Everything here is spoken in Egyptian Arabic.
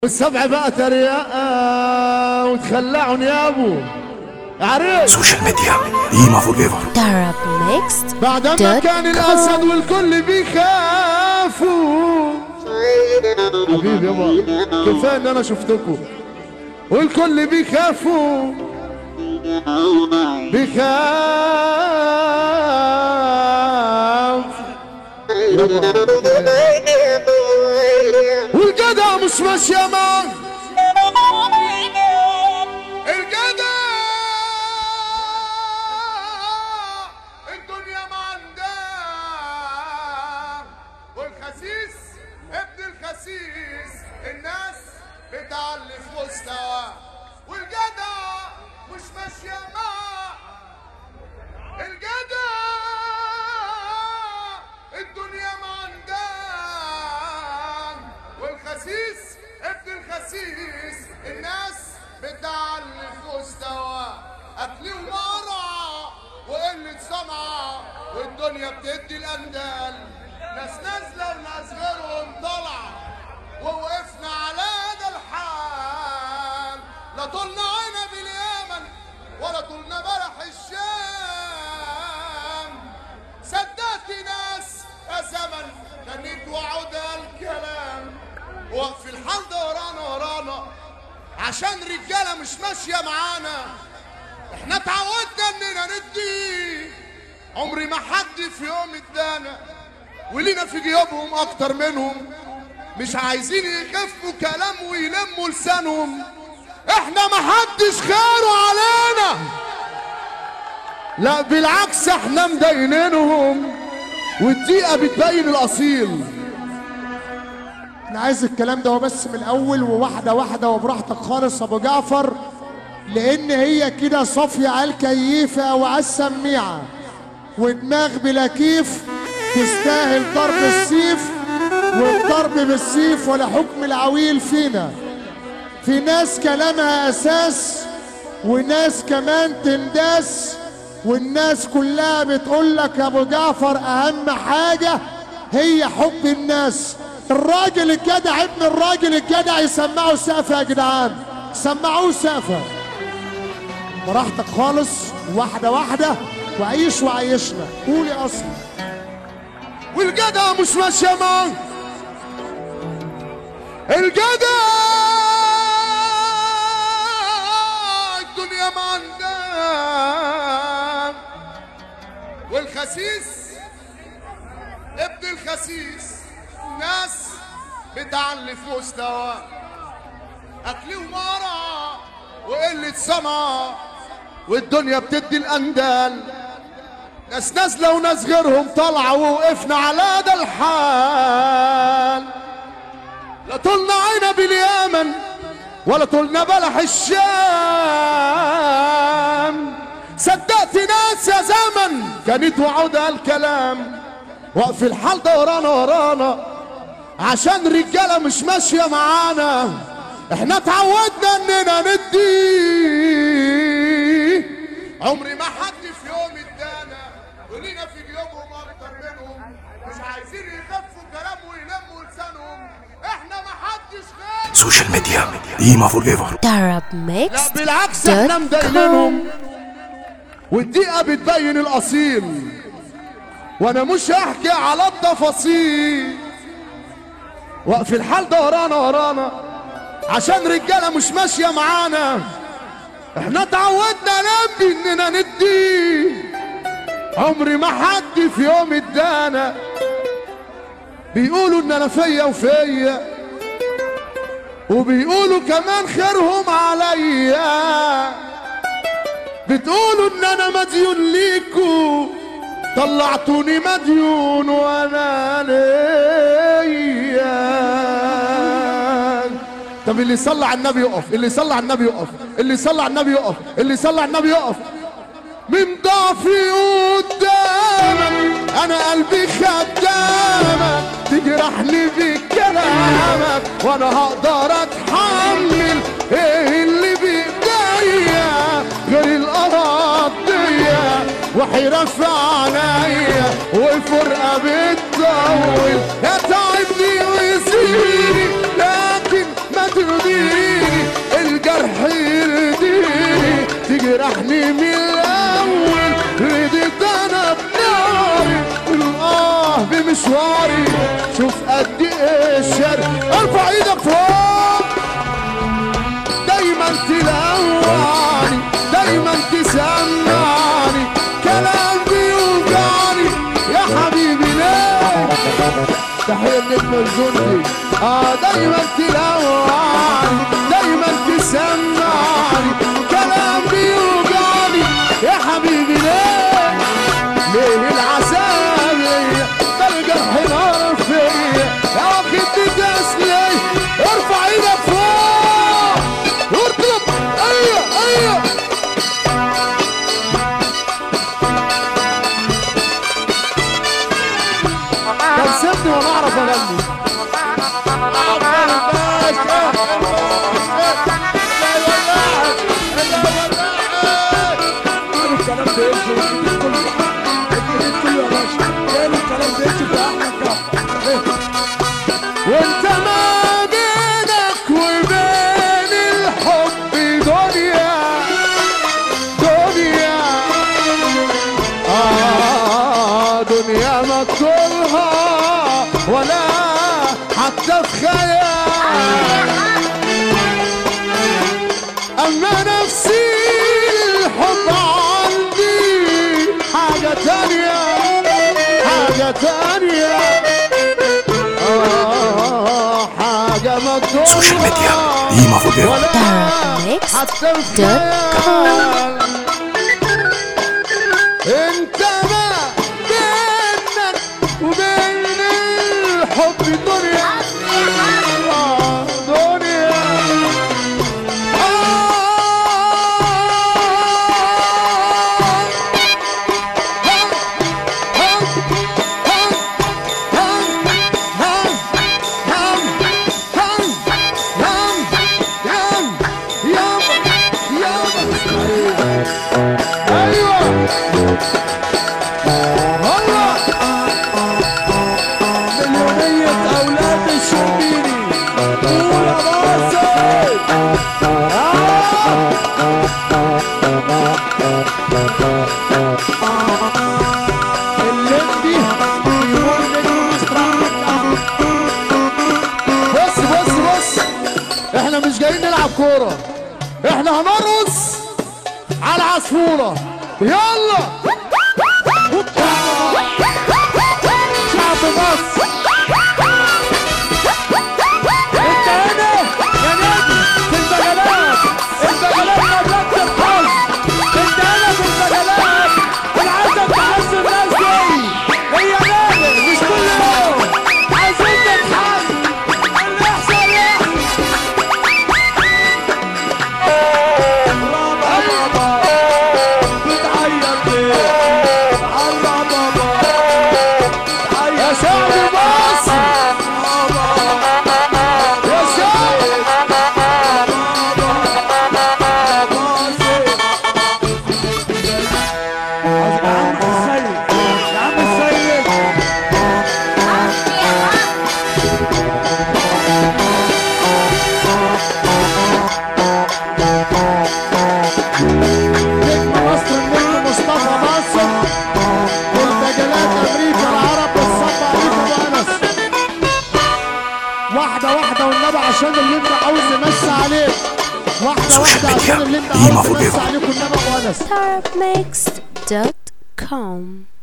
والسبع بقى تريقة وتخلعن يا ابو عريس سوشيال ميديا قيمة فور ايفر Arab Mixed بعد ما دوت كان كوم. الاسد والكل بيخافوا حبيبي يابا كفايه ان انا شفتكم والكل بيخافوا بيخاف والجدع مش ماشيه معاه الجدع الدنيا ما عندها والخسيس ابن الخسيس الناس بتعلي في مستوى والجدع مش ماشيه معاه الجدع الدنيا ما عندها والخسيس ابن الخسيس الناس بتعلي في مستوى اكل ومرع وقلة صنعة والدنيا بتدي الاندال ناس نازلة وناس غيرهم طالعة ووقفنا على ده الحال لا طولنا عنب اليمن ولا طولنا بلح الشام صدقت ناس يا زمن كانت وعودها الكلام وقف الحال ده ورانا ورانا عشان رجاله مش ماشيه معانا احنا اتعودنا اننا ندي عمري ما حد في يوم ادانا ولينا في جيوبهم اكتر منهم مش عايزين يخفوا كلام ويلموا لسانهم احنا ما حدش خيره علينا لا بالعكس احنا مدينينهم والدقيقة بتبين الأصيل انا عايز الكلام ده بس من الاول وواحده واحده وبراحتك خالص ابو جعفر لان هي كده صافيه على الكيفه وعلى السميعه ودماغ بلا كيف تستاهل ضرب السيف والضرب بالسيف ولا حكم العويل فينا في ناس كلامها اساس وناس كمان تنداس والناس كلها بتقول لك يا ابو جعفر اهم حاجه هي حب الناس الراجل الجدع ابن الراجل الجدع يسمعوا سقفه يا جدعان سمعوه سقفه براحتك خالص واحده واحده وعيش وعيشنا قول يا اصلي والجدع مش ماشية معاه الجدع الدنيا ما عندها والخسيس ابن الخسيس ناس بتعلي في مستوى اكل ومرع وقلة صنعة والدنيا بتدي الاندال ناس نازلة وناس غيرهم طالعة ووقفنا على ده الحال لا طولنا عنب اليمن ولا طولنا بلح الشام صدقت ناس يا زمن كانت وعودها الكلام وقف الحال ده ورانا ورانا عشان رجالة مش ماشية معانا احنا اتعودنا اننا ندي عمري ما حد في يوم ادانا ولينا في جيوبهم اكتر منهم مش عايزين يخفوا كلام ويلموا لسانهم احنا ما حدش غير سوشيال ميديا قيمة فور ايفر Arab لا Mixed بالعكس احنا دوت مدينينهم والدقيقة بتبين الأصيل وأنا مش هحكي على التفاصيل وقف الحال ده ورانا ورانا عشان رجالة مش ماشية معانا احنا اتعودنا نبي اننا ندي عمري ما حد في يوم ادانا بيقولوا ان انا فيا وفيا وبيقولوا كمان خيرهم عليا بتقولوا ان انا مديون ليكوا طلعتوني مديون وانا ليا طب اللي يصلي على النبي يقف اللي يصلي على النبي يقف اللي يصلي على النبي يقف اللي يصلي على النبي يقف من ضعفي قدامك انا قلبي خدامك تجرحني بكلامك وانا هقدر اتحمل ايه اللي بايديا غير الارضيه وحيرة في عليا وفرقة بتطول يا تعبني ويزيني لكن ما تقدر تحية النجم الجندي اه دايما تلوعني دايما تسمعني كلام بيوجعني يا حبيبي ليه ليه العذاب ده الجرح نار فيا يا واخد تسلي ارفع ايدك فوق واطلب ايوه ايوه كان سيبني وانا اعرف اغني الكلام ده يمشي والجديد كله الجديد كله يا باشا كان الكلام ده يمشي في احمد كفر وانت ما بينك وبين الحب دنيا دنيا آه دنيا ما تطولها ولا حتى في خيال أما نفسي الحب عندي حاجة تانية حاجة تانية آه حاجة ما Social media. تطولها Ima forever. ولا حتى الخيال انت ما بينك وبين الحب دنيا آه، دنيا مليونية أولاد الشربيني قول يا باسل اللمبي يقول نجم مستراحة بص بص بص احنا مش جايين نلعب كورة احنا هنرقص على عصفورة يلا شعب مصر انت هنا يا نادي في البجلات البجلات مبلغ الحظ انت هنا في البجلات انا عايزك تحس الناس دي هي نادر مش كل يوم عايزين نتحس اللي يحصل يحصل رابا بابا بتعيط ليه الله بابا يا شعب مصر يا شعب يا عم السيد يا عم السيد نجم مصر النجم مصطفى ناصر والمجالات امريكا العرب والصب عليك ابو انس واحده واحده والنبي عشان اللي انت عاوز يمسي عليك واحده واحده عشان اللي انت Ima عاوز يمسي forever. عليك والنبي ابو انس Tarabmix.com